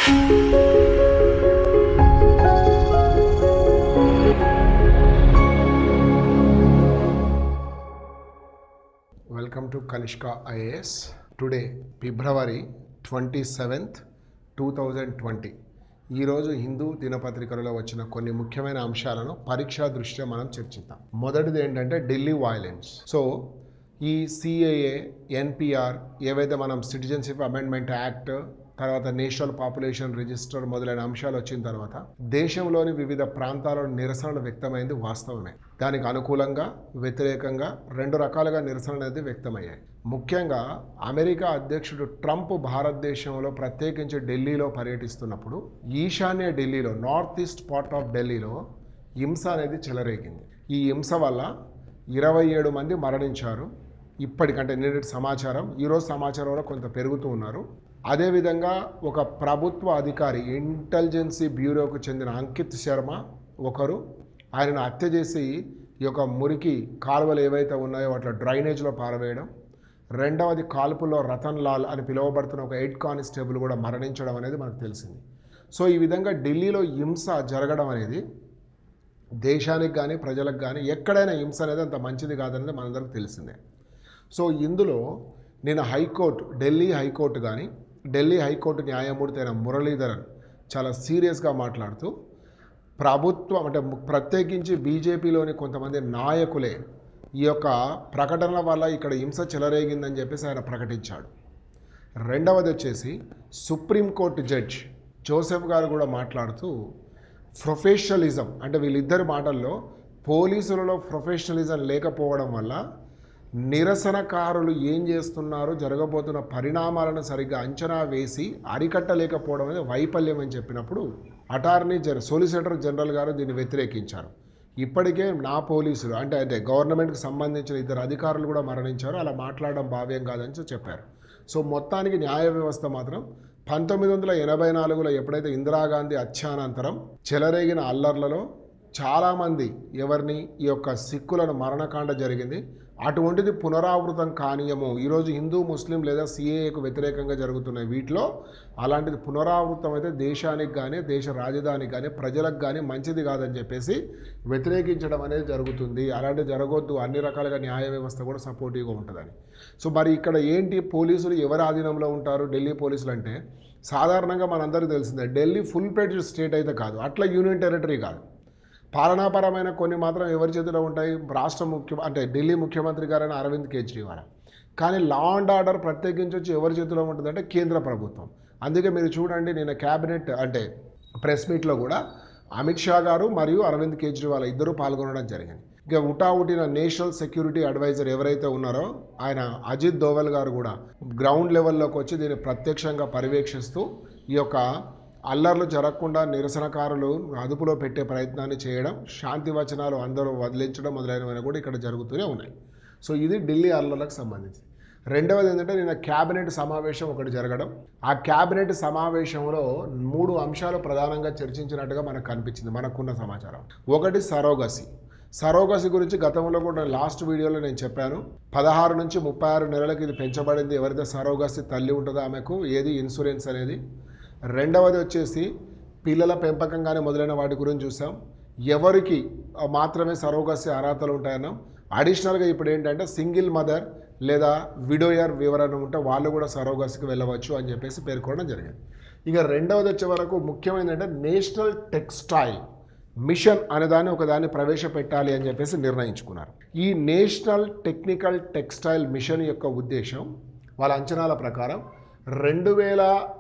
Welcome to Kanishka IAS today February twenty seventh two thousand twenty ఈరోజు Hindu దినపత్రికలలో వచ్చిన కొన్ని ముఖ్యమైన అంశాలను పరీక్షా దృష్ట్యా మనం చర్చిద్దాం మొదటిది ఏంటంటే ఢిల్లీ వైలెన్స్ సో ఈ సిఏఏ ఎన్పిఆర్ ఏవైతే మనం సిటిజన్షిప్ అమెండ్మెంట్ యాక్ట్ తర్వాత నేషనల్ పాపులేషన్ రిజిస్టర్ మొదలైన అంశాలు వచ్చిన తర్వాత దేశంలోని వివిధ ప్రాంతాలలో నిరసనలు వ్యక్తమైంది వాస్తవమే దానికి అనుకూలంగా వ్యతిరేకంగా రెండు రకాలుగా నిరసనలు అనేది వ్యక్తమయ్యాయి ముఖ్యంగా అమెరికా అధ్యక్షుడు ట్రంప్ భారతదేశంలో ప్రత్యేకించి ఢిల్లీలో పర్యటిస్తున్నప్పుడు ఈశాన్య ఢిల్లీలో నార్త్ ఈస్ట్ పార్ట్ ఆఫ్ ఢిల్లీలో హింస అనేది చెలరేగింది ఈ హింస వల్ల ఇరవై ఏడు మంది మరణించారు ఇప్పటికంటే నిన్నటి సమాచారం ఈరోజు సమాచారంలో కొంత పెరుగుతూ ఉన్నారు అదేవిధంగా ఒక ప్రభుత్వ అధికారి ఇంటెలిజెన్సీ బ్యూరోకు చెందిన అంకిత్ శర్మ ఒకరు ఆయనను హత్య చేసి ఈ యొక్క మురికి కాలువలు ఏవైతే ఉన్నాయో వాటిలో డ్రైనేజ్లో పారవేయడం రెండవది కాల్పులో రతన్ లాల్ అని పిలువబడుతున్న ఒక ఎయిడ్ కానిస్టేబుల్ కూడా మరణించడం అనేది మనకు తెలిసింది సో ఈ విధంగా ఢిల్లీలో హింస జరగడం అనేది దేశానికి కానీ ప్రజలకు కానీ ఎక్కడైనా హింస అనేది అంత మంచిది కాదనేది మనందరికి తెలిసిందే సో ఇందులో నేను హైకోర్టు ఢిల్లీ హైకోర్టు కానీ ఢిల్లీ హైకోర్టు న్యాయమూర్తి అయిన మురళీధరన్ చాలా సీరియస్గా మాట్లాడుతూ ప్రభుత్వం అంటే ము- ప్రత్యేకించి బీజేపీలోని కొంతమంది నాయకులే ఈ యొక్క ప్రకటనల వల్ల ఇక్కడ హింస చెలరేగిందని చెప్పేసి ఆయన ప్రకటించాడు రెండవది వచ్చేసి సుప్రీంకోర్టు జడ్జ్ జోసెఫ్ గారు కూడా మాట్లాడుతూ ప్రొఫెషనలిజం అంటే వీళ్ళిద్దరి మాటల్లో పోలీసులలో ప్రొఫెషనలిజం లేకపోవడం వల్ల నిరసనకారులు ఏం చేస్తున్నారు జరగబోతున్న పరిణామాలను సరిగ్గా అంచనా వేసి అరికట్టలేకపోవడం అనేది వైఫల్యం అని చెప్పినప్పుడు అటార్నీ జన సొలిసిటర్ జనరల్ గారు దీన్ని వ్యతిరేకించారు ఇప్పటికే నా పోలీసులు అంటే అంటే గవర్నమెంట్కి సంబంధించిన ఇద్దరు అధికారులు కూడా మరణించారు అలా మాట్లాడడం భావ్యం కాదని చెప్పారు సో మొత్తానికి న్యాయ వ్యవస్థ మాత్రం పంతొమ్మిది వందల ఎనభై నాలుగులో ఎప్పుడైతే ఇందిరాగాంధీ అత్యానంతరం చెలరేగిన అల్లర్లలో చాలామంది ఎవరిని ఈ యొక్క సిక్కులను మరణకాండ జరిగింది అటువంటిది పునరావృతం కానీయము ఈరోజు హిందూ ముస్లిం లేదా సిఏఏకు వ్యతిరేకంగా జరుగుతున్న వీటిలో అలాంటిది పునరావృతం అయితే దేశానికి కానీ దేశ రాజధానికి కానీ ప్రజలకు కానీ మంచిది కాదని చెప్పేసి వ్యతిరేకించడం అనేది జరుగుతుంది అలాంటిది జరగొద్దు అన్ని రకాలుగా న్యాయ వ్యవస్థ కూడా సపోర్టివ్గా ఉంటుందని సో మరి ఇక్కడ ఏంటి పోలీసులు ఎవరి ఆధీనంలో ఉంటారు ఢిల్లీ పోలీసులు అంటే సాధారణంగా మనందరికీ తెలిసిందే ఢిల్లీ ఫుల్ ప్లేటెడ్ స్టేట్ అయితే కాదు అట్లా యూనియన్ టెరిటరీ కాదు పాలనాపరమైన కొన్ని మాత్రం ఎవరి చేతిలో ఉంటాయి రాష్ట్ర ముఖ్య అంటే ఢిల్లీ ముఖ్యమంత్రి గారైన అరవింద్ కేజ్రీవాల్ కానీ లా అండ్ ఆర్డర్ ప్రత్యేకించి వచ్చి ఎవరి చేతిలో ఉంటుందంటే కేంద్ర ప్రభుత్వం అందుకే మీరు చూడండి నిన్న క్యాబినెట్ అంటే ప్రెస్ మీట్లో కూడా అమిత్ షా గారు మరియు అరవింద్ కేజ్రీవాల్ ఇద్దరు పాల్గొనడం జరిగింది ఇక ఉటావుటిన నేషనల్ సెక్యూరిటీ అడ్వైజర్ ఎవరైతే ఉన్నారో ఆయన అజిత్ దోవల్ గారు కూడా గ్రౌండ్ లెవెల్లోకి వచ్చి దీన్ని ప్రత్యక్షంగా పర్యవేక్షిస్తూ ఈ యొక్క అల్లర్లు జరగకుండా నిరసనకారులు అదుపులో పెట్టే ప్రయత్నాన్ని చేయడం శాంతి వచనాలు అందరూ వదిలించడం మొదలైనవి కూడా ఇక్కడ జరుగుతూనే ఉన్నాయి సో ఇది ఢిల్లీ అల్లర్లకు సంబంధించి రెండవది ఏంటంటే నిన్న క్యాబినెట్ సమావేశం ఒకటి జరగడం ఆ క్యాబినెట్ సమావేశంలో మూడు అంశాలు ప్రధానంగా చర్చించినట్టుగా మనకు కనిపించింది మనకున్న సమాచారం ఒకటి సరోగసి సరోగసి గురించి గతంలో కూడా లాస్ట్ వీడియోలో నేను చెప్పాను పదహారు నుంచి ముప్పై ఆరు నెలలకు ఇది పెంచబడింది ఎవరైతే సరోగసి తల్లి ఉంటుందో ఆమెకు ఏది ఇన్సూరెన్స్ అనేది రెండవది వచ్చేసి పిల్లల పెంపకం కానీ మొదలైన వాటి గురించి చూసాం ఎవరికి ఆ, మాత్రమే సరోగసి అర్హతలు ఉంటాయన్నాం అడిషనల్గా ఇప్పుడు ఏంటంటే సింగిల్ మదర్ లేదా విడోయర్ వివరణ ఉంటే వాళ్ళు కూడా సరోగసికి వెళ్ళవచ్చు అని చెప్పేసి పేర్కొనడం జరిగింది ఇక రెండవది వచ్చే వరకు ముఖ్యమైనది అంటే నేషనల్ టెక్స్టైల్ మిషన్ అనే దాన్ని ఒక దాన్ని ప్రవేశపెట్టాలి అని చెప్పేసి నిర్ణయించుకున్నారు ఈ నేషనల్ టెక్నికల్ టెక్స్టైల్ మిషన్ యొక్క ఉద్దేశం వాళ్ళ అంచనాల ప్రకారం రెండు వేల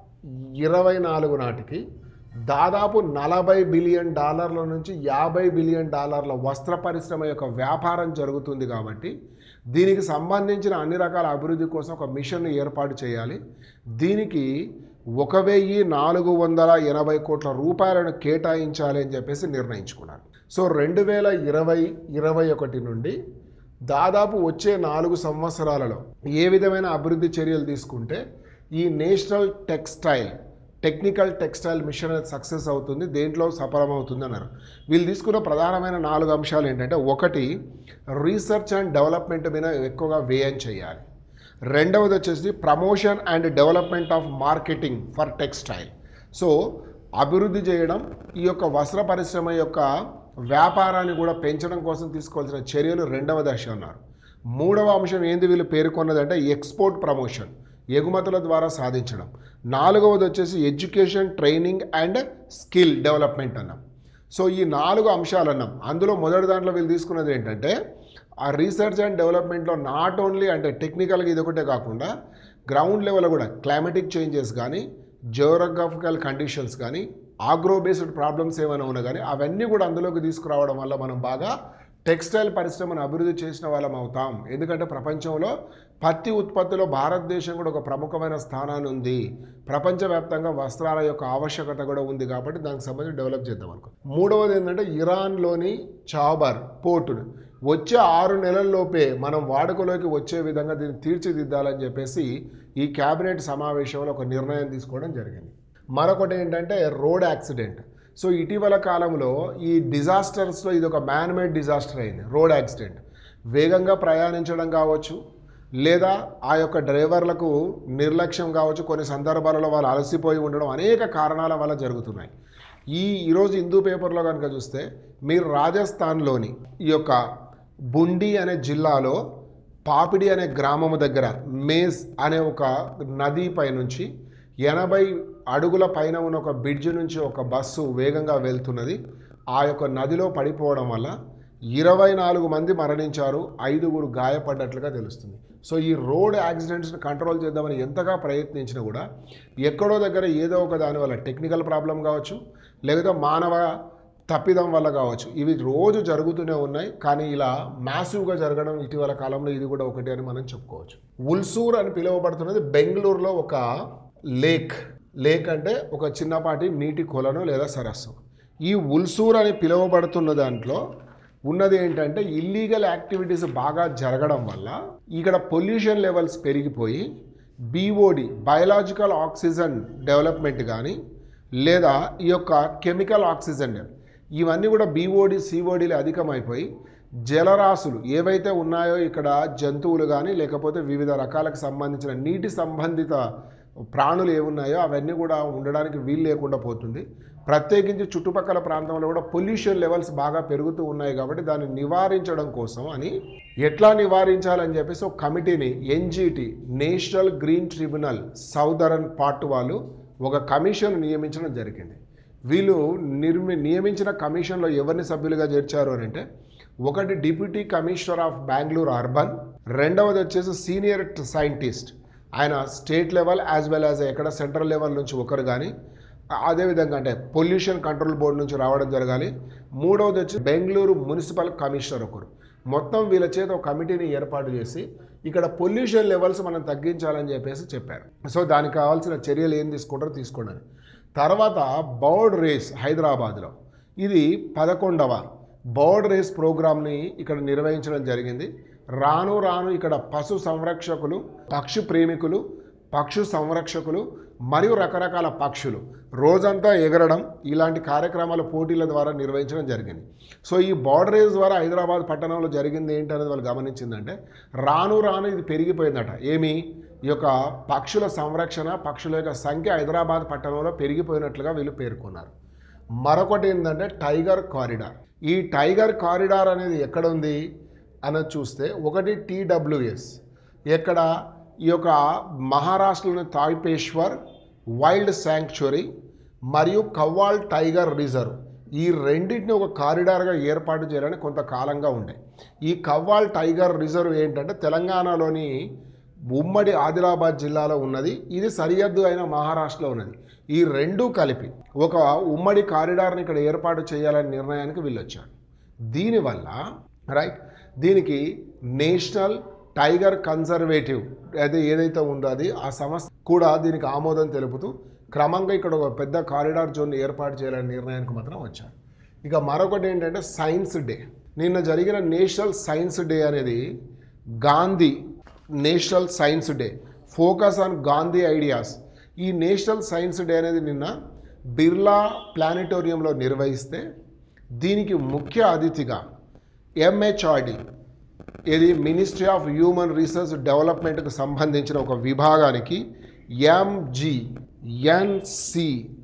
ఇరవై నాలుగు నాటికి దాదాపు నలభై బిలియన్ డాలర్ల నుంచి యాభై బిలియన్ డాలర్ల వస్త్ర పరిశ్రమ యొక్క వ్యాపారం జరుగుతుంది కాబట్టి దీనికి సంబంధించిన అన్ని రకాల అభివృద్ధి కోసం ఒక మిషన్ను ఏర్పాటు చేయాలి దీనికి ఒక వెయ్యి నాలుగు వందల ఎనభై కోట్ల రూపాయలను కేటాయించాలి అని చెప్పేసి నిర్ణయించుకున్నారు సో రెండు వేల ఇరవై ఇరవై ఒకటి నుండి దాదాపు వచ్చే నాలుగు సంవత్సరాలలో ఏ విధమైన అభివృద్ధి చర్యలు తీసుకుంటే ఈ national textile technical textile mission అనేది సక్సెస్ అవుతుంది దేంట్లో సఫలమవుతుంది అన్నారు వీళ్ళు తీసుకున్న ప్రధానమైన నాలుగు అంశాలు ఏంటంటే ఒకటి రీసెర్చ్ అండ్ డెవలప్మెంట్ మీద ఎక్కువగా వ్యయం చేయాలి రెండవది వచ్చేసి promotion and development of marketing for textile so అభివృద్ధి చేయడం ఈ యొక్క వస్త్ర పరిశ్రమ యొక్క వ్యాపారాన్ని కూడా పెంచడం కోసం తీసుకోవాల్సిన చర్యలు రెండవ దశ అన్నారు మూడవ అంశం ఏంది వీళ్ళు పేర్కొన్నదంటే ఎక్స్పోర్ట్ ప్రమోషన్ ఎగుమతుల ద్వారా సాధించడం నాలుగవది వచ్చేసి education training and skill development అన్నాం సో ఈ నాలుగు అంశాలు అన్నాం అందులో మొదటి దాంట్లో వీళ్ళు తీసుకున్నది ఏంటంటే ఆ రీసెర్చ్ అండ్ డెవలప్మెంట్లో నాట్ ఓన్లీ అంటే టెక్నికల్గా ఇది ఒకటే కాకుండా గ్రౌండ్ లెవెల్లో కూడా క్లైమేటిక్ చేంజెస్ కానీ జియోగ్రఫికల్ కండిషన్స్ కానీ ఆగ్రో బేస్డ్ ప్రాబ్లమ్స్ ఏమైనా ఉన్నా కానీ అవన్నీ కూడా అందులోకి తీసుకురావడం వల్ల మనం బాగా టెక్స్టైల్ పరిశ్రమను అభివృద్ధి చేసిన వాళ్ళం అవుతాం ఎందుకంటే ప్రపంచంలో పత్తి ఉత్పత్తిలో భారతదేశం కూడా ఒక ప్రముఖమైన స్థానాన్ని ఉంది ప్రపంచవ్యాప్తంగా వస్త్రాల యొక్క ఆవశ్యకత కూడా ఉంది కాబట్టి దానికి సంబంధించి డెవలప్ చేద్దాం అనుకో మూడవది ఏంటంటే ఇరాన్లోని చాబర్ పోర్టును వచ్చే ఆరు నెలల్లోపే మనం వాడుకలోకి వచ్చే విధంగా దీన్ని తీర్చిదిద్దాలని చెప్పేసి ఈ క్యాబినెట్ సమావేశంలో ఒక నిర్ణయం తీసుకోవడం జరిగింది మరొకటి ఏంటంటే రోడ్ యాక్సిడెంట్ సో ఇటీవల కాలంలో ఈ డిజాస్టర్స్లో ఇది ఒక మ్యాన్ మేడ్ డిజాస్టర్ అయింది రోడ్ యాక్సిడెంట్ వేగంగా ప్రయాణించడం కావచ్చు లేదా ఆ యొక్క డ్రైవర్లకు నిర్లక్ష్యం కావచ్చు కొన్ని సందర్భాలలో వాళ్ళు అలసిపోయి ఉండడం అనేక కారణాల వల్ల జరుగుతున్నాయి ఈ ఈరోజు హిందూ పేపర్లో కనుక చూస్తే మీరు రాజస్థాన్లోని ఈ యొక్క బుండి అనే జిల్లాలో పాపిడి అనే గ్రామము దగ్గర మేజ్ అనే ఒక నది పైనుంచి ఎనభై అడుగుల పైన ఉన్న ఒక బ్రిడ్జ్ నుంచి ఒక బస్సు వేగంగా వెళ్తున్నది ఆ యొక్క నదిలో పడిపోవడం వల్ల ఇరవై నాలుగు మంది మరణించారు ఐదుగురు గాయపడ్డట్లుగా తెలుస్తుంది సో ఈ రోడ్ యాక్సిడెంట్స్ని కంట్రోల్ చేద్దామని ఎంతగా ప్రయత్నించినా కూడా ఎక్కడో దగ్గర ఏదో ఒక దాని వల్ల టెక్నికల్ ప్రాబ్లం కావచ్చు లేకపోతే మానవ తప్పిదం వల్ల కావచ్చు ఇవి రోజు జరుగుతూనే ఉన్నాయి కానీ ఇలా మ్యాసివ్గా జరగడం ఇటీవల కాలంలో ఇది కూడా ఒకటి అని మనం చెప్పుకోవచ్చు ఉల్సూర్ అని పిలువబడుతున్నది బెంగళూరులో ఒక లేక్ లేక్ అంటే ఒక చిన్నపాటి నీటి కొలను లేదా సరస్సు ఈ ఉల్సూర్ అని పిలువబడుతున్న దాంట్లో ఉన్నది ఏంటంటే ఇల్లీగల్ యాక్టివిటీస్ బాగా జరగడం వల్ల ఇక్కడ పొల్యూషన్ లెవెల్స్ పెరిగిపోయి బీఓడి బయలాజికల్ ఆక్సిజన్ డెవలప్మెంట్ కానీ లేదా ఈ యొక్క కెమికల్ ఆక్సిజన్ ఇవన్నీ కూడా బీఓడి సిఓడిలు అధికమైపోయి జలరాశులు ఏవైతే ఉన్నాయో ఇక్కడ జంతువులు కానీ లేకపోతే వివిధ రకాలకు సంబంధించిన నీటి సంబంధిత ప్రాణులు ఏమున్నాయో అవన్నీ కూడా ఉండడానికి వీలు లేకుండా పోతుంది ప్రత్యేకించి చుట్టుపక్కల ప్రాంతంలో కూడా పొల్యూషన్ లెవెల్స్ బాగా పెరుగుతూ ఉన్నాయి కాబట్టి దాన్ని నివారించడం కోసం అని ఎట్లా నివారించాలని చెప్పేసి ఒక కమిటీని NGT national green tribunal southern part వాళ్ళు ఒక కమిషన్ నియమించడం జరిగింది వీళ్ళు నిర్మి నియమించిన కమిషన్లో ఎవరిని సభ్యులుగా చేర్చారు అని అంటే ఒకటి deputy commissioner of Bengaluru urban రెండవది వచ్చేసి సీనియర్ సైంటిస్ట్ ఆయన state level as well as ఎక్కడ సెంట్రల్ లెవెల్ నుంచి ఒకరు కానీ అదేవిధంగా అంటే పొల్యూషన్ కంట్రోల్ బోర్డు నుంచి రావడం జరగాలి మూడవది వచ్చి బెంగళూరు మున్సిపల్ కమిషనర్ ఒకరు మొత్తం వీళ్ళ చేత ఒక కమిటీని ఏర్పాటు చేసి ఇక్కడ పొల్యూషన్ లెవెల్స్ మనం తగ్గించాలని చెప్పేసి చెప్పారు సో దానికి కావాల్సిన చర్యలు ఏం తీసుకుంటారో తీసుకోండి అని. తర్వాత బౌర్డ్ రేస్ హైదరాబాద్లో ఇది పదకొండవ బౌర్డ్ రేస్ ప్రోగ్రామ్ని ఇక్కడ నిర్వహించడం జరిగింది రాను రాను ఇక్కడ పశు సంరక్షకులు పక్షి ప్రేమికులు పక్షు సంరక్షకులు మరియు రకరకాల పక్షులు రోజంతా ఎగరడం ఇలాంటి కార్యక్రమాల పోటీల ద్వారా నిర్వహించడం జరిగింది సో ఈ బార్డర్ రేస్ ద్వారా హైదరాబాద్ పట్టణంలో జరిగింది ఏంటనేది వాళ్ళు గమనించిందంటే రాను రాను ఇది పెరిగిపోయిందట ఏమి ఈ యొక్క పక్షుల సంరక్షణ పక్షుల యొక్క సంఖ్య హైదరాబాద్ పట్టణంలో పెరిగిపోయినట్లుగా వీళ్ళు పేర్కొన్నారు మరొకటి ఏంటంటే టైగర్ కారిడార్ ఈ టైగర్ కారిడార్ అనేది ఎక్కడ ఉంది అన్నది చూస్తే ఒకటి టీడబ్ల్యూఎస్ ఎక్కడ ఈ యొక్క మహారాష్ట్రలోని తాయిపేశ్వర్ వైల్డ్ శాంక్చురీ మరియు కవ్వాల్ టైగర్ రిజర్వ్ ఈ రెండింటిని ఒక కారిడార్గా ఏర్పాటు చేయాలని కొంతకాలంగా ఉండే ఈ కవ్వాల్ టైగర్ రిజర్వ్ ఏంటంటే తెలంగాణలోని ఉమ్మడి ఆదిలాబాద్ జిల్లాలో ఉన్నది ఇది సరిహద్దు అయిన మహారాష్ట్రలో ఉన్నది ఈ రెండు కలిపి ఒక ఉమ్మడి కారిడార్ని ఇక్కడ ఏర్పాటు చేయాలనే నిర్ణయానికి వీళ్ళొచ్చారు దీనివల్ల రైట్ దీనికి నేషనల్ టైగర్ కన్జర్వేటివ్ అయితే ఏదైతే ఉందో అది ఆ సంస్థ కూడా దీనికి ఆమోదం తెలుపుతూ క్రమంగా ఇక్కడ ఒక పెద్ద కారిడార్ జోన్ ఏర్పాటు చేయాలనే నిర్ణయానికి మాత్రం వచ్చారు ఇక మరొకటి ఏంటంటే సైన్స్ డే నిన్న జరిగిన నేషనల్ సైన్స్ డే అనేది Gandhi national science day focus on Gandhi ideas ఈ నేషనల్ సైన్స్ డే అనేది నిన్న బిర్లా ప్లానిటోరియంలో నిర్వహిస్తే దీనికి ముఖ్య అతిథిగా ఎంహెచ్ఆర్డి ఇది మినిస్ట్రీ ఆఫ్ హ్యూమన్ రీసెర్చ్ డెవలప్మెంట్కి సంబంధించిన ఒక విభాగానికి MG NC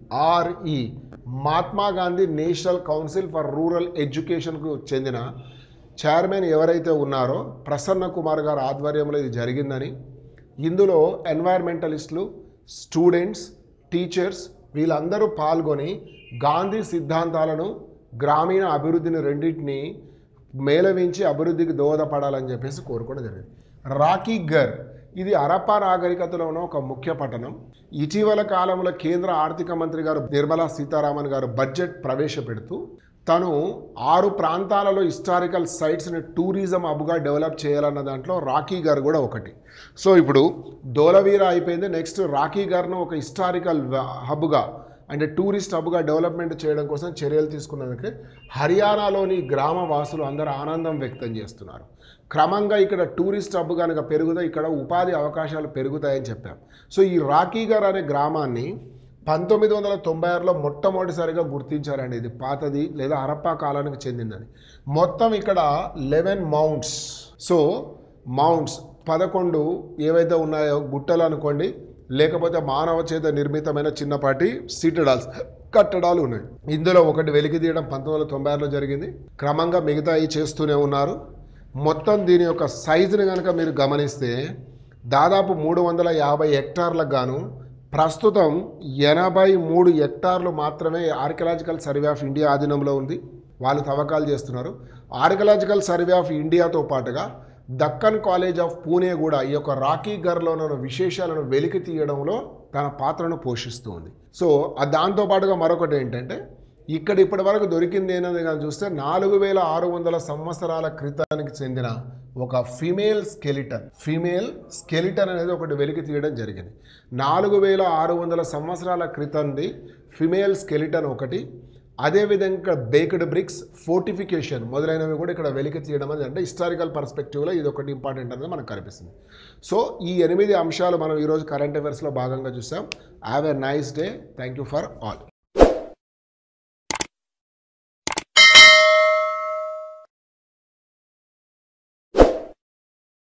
RE Mahatma Gandhi national council for rural ఎడ్యుకేషన్కు చెందిన చైర్మన్ ఎవరైతే ఉన్నారో ప్రసన్న కుమార్ గారి ఆధ్వర్యంలో ఇది జరిగిందని ఇందులో ఎన్వైర్మెంటలిస్టులు స్టూడెంట్స్ టీచర్స్ వీళ్ళందరూ పాల్గొని గాంధీ సిద్ధాంతాలను గ్రామీణ అభివృద్ధిని రెండింటిని మేళవించి అభివృద్ధికి దోహదపడాలని చెప్పేసి కోరుకోవడం జరిగింది రాకీ గర్ ఇది హరప్పా నాగరికతలో ఉన్న ఒక ముఖ్య పట్టణం ఇటీవల కాలంలో కేంద్ర ఆర్థిక మంత్రి గారు నిర్మలా సీతారామన్ గారు బడ్జెట్ ప్రవేశపెడుతూ తను ఆరు ప్రాంతాలలో హిస్టారికల్ సైట్స్ని టూరిజం హబ్గా డెవలప్ చేయాలన్న దాంట్లో రాకీ గారు కూడా ఒకటి సో ఇప్పుడు దోలవీర అయిపోయింది నెక్స్ట్ రాకీ గారిను ఒక హిస్టారికల్ హబ్గా అంటే టూరిస్ట్ హబ్గా డెవలప్మెంట్ చేయడం కోసం చర్యలు తీసుకున్నందుకే హర్యానాలోని గ్రామ వాసులు అందరూ ఆనందం వ్యక్తం చేస్తున్నారు క్రమంగా ఇక్కడ టూరిస్ట్ హబ్ కనుక పెరుగుతా ఇక్కడ ఉపాధి అవకాశాలు పెరుగుతాయని చెప్పాం సో ఈ రాకీగర్ అనే గ్రామాన్ని పంతొమ్మిది వందల తొంభై ఆరులో మొట్టమొదటిసారిగా గుర్తించారండి ఇది పాతది లేదా హరప్పా కాలానికి చెందిందని మొత్తం ఇక్కడ లెవెన్ మౌంట్స్ సో మౌంట్స్ పదకొండు ఏవైతే ఉన్నాయో గుట్టలు అనుకోండి లేకపోతే మానవ చేత నిర్మితమైన చిన్నపాటి సిటడాల్స్ కట్టడాలు ఉన్నాయి ఇందులో ఒకటి వెలికి తీయడం పంతొమ్మిది వందల తొంభై ఆరులో జరిగింది క్రమంగా మిగతాయి చేస్తూనే ఉన్నారు మొత్తం దీని యొక్క సైజుని కనుక మీరు గమనిస్తే దాదాపు మూడు వందల యాభై హెక్టార్లకు గాను ప్రస్తుతం ఎనభై మూడు హెక్టార్లు మాత్రమే ఆర్కియలాజికల్ సర్వే ఆఫ్ ఇండియా ఆధీనంలో ఉంది వాళ్ళు తవ్వకాలు చేస్తున్నారు ఆర్కియలాజికల్ సర్వే ఆఫ్ ఇండియాతో పాటుగా దక్కన్ కాలేజ్ ఆఫ్ పూణే కూడా ఈ యొక్క రాకీ గర్లోని విశేషాలను వెలికి తీయడంలో తన పాత్రను పోషిస్తూ ఉంది సో ఆ దాంతో పాటుగా మరొకటి ఏంటంటే ఇక్కడ ఇప్పటి వరకు దొరికింది ఏంటని కానీ చూస్తే నాలుగు వేల ఆరు వందల సంవత్సరాల క్రితానికి చెందిన ఒక ఫిమేల్ స్కెలిటన్ ఫిమేల్ స్కెలిటన్ అనేది ఒకటి వెలికి తీయడం జరిగింది నాలుగు వేల ఆరు వందల సంవత్సరాల క్రితంది ఫిమేల్ స్కెలిటన్ ఒకటి అదేవిధంగా బేక్డ్ బ్రిక్స్ ఫోర్టిఫికేషన్ మొదలైనవి కూడా ఇక్కడ వెలికి తీయడం అనేది అంటే హిస్టారికల్ పర్స్పెక్టివ్లో ఇది ఒకటి ఇంపార్టెంట్ అనేది మనకు కనిపిస్తుంది సో ఈ ఎనిమిది అంశాలు మనం ఈరోజు కరెంట్ అఫైర్స్లో భాగంగా చూసాం have a nice day thank you for all